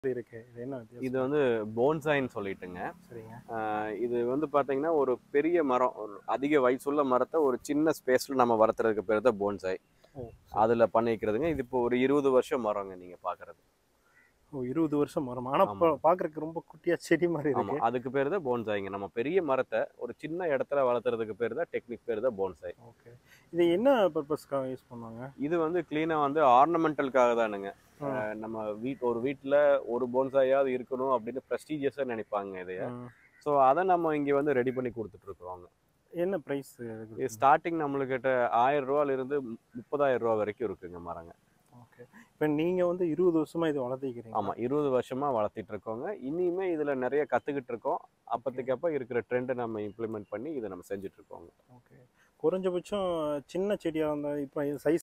இருக்கு இது என்ன வித்தியாசம் இது வந்து போன்சாயின்னு சொல்லிட்டுங்க சரிங்க ஆஹ் இது வந்து பார்த்தீங்கன்னா ஒரு பெரிய மரம் ஒரு அதிக வயசுள்ள மரத்தை ஒரு சின்ன ஸ்பேஸில் நம்ம வளர்த்துறதுக்கு பேர் தான் போன்சாய் ஓ அதில் பண்ணிக்கிறதுங்க இது இப்போ ஒரு இருபது வருஷம் மரங்க நீங்கள் பார்க்குறது ஓ இருபது வருஷம் மரம் ஆனா ஆமா. பா- பாக்குறதுக்கு ரொம்ப குட்டியா செடி மாதிரி இருக்கு ஆமாம் அதுக்கு பேர் தான் போன்சாய்ங்க நம்ம பெரிய மரத்தை ஒரு சின்ன இடத்துல வளர்த்துறதுக்கு பேர் தான் டெக்னிக் பேர் தான் போன்சாய் ஓகே இது என்ன பர்பஸ்க்காக யூஸ் பண்ணுவாங்க இது வந்து க்ளீனாக வந்து ஆர்னமெண்டலுக்காக தானுங்க ம். ஆஹ் நம்ம வீட் ஒரு வீட்டில் ஒரு போன்சாயாவது இருக்கணும் அப்படின்னு ப்ரெஸ்டீஜியஸாக நினைப்பாங்க இதைய ம். ஸோ அதை நம்ம இங்கே வந்து ரெடி பண்ணி கொடுத்துட்ருக்குறோங்க என்ன பிரைஸ் இது ஸ்டார்டிங் நம்மளுக்கிட்ட ஆயிரம் ரூபாயிலிருந்து முப்பதாயிரம் ரூபா வரைக்கும் இருக்குங்க மரங்க ஓகே இப்போ நீங்க வந்து இருபது வருஷமா இது வளர்த்திக்கிறீங்க ஆமாம் இருபது வருஷமா வளர்த்திட்டு இருக்கோங்க இனிமே இதில் நிறைய கற்றுக்கிட்டு இருக்கோம் அப்போதைக்கு அப்போ இருக்கிற ட்ரெண்டை நம்ம இம்ப்ளிமெண்ட் பண்ணி இதை நம்ம செஞ்சுட்டு இருக்கோங்க ஓகே குறைஞ்சபட்சம் சின்ன செடியா இருந்தா இப்போ சைஸ்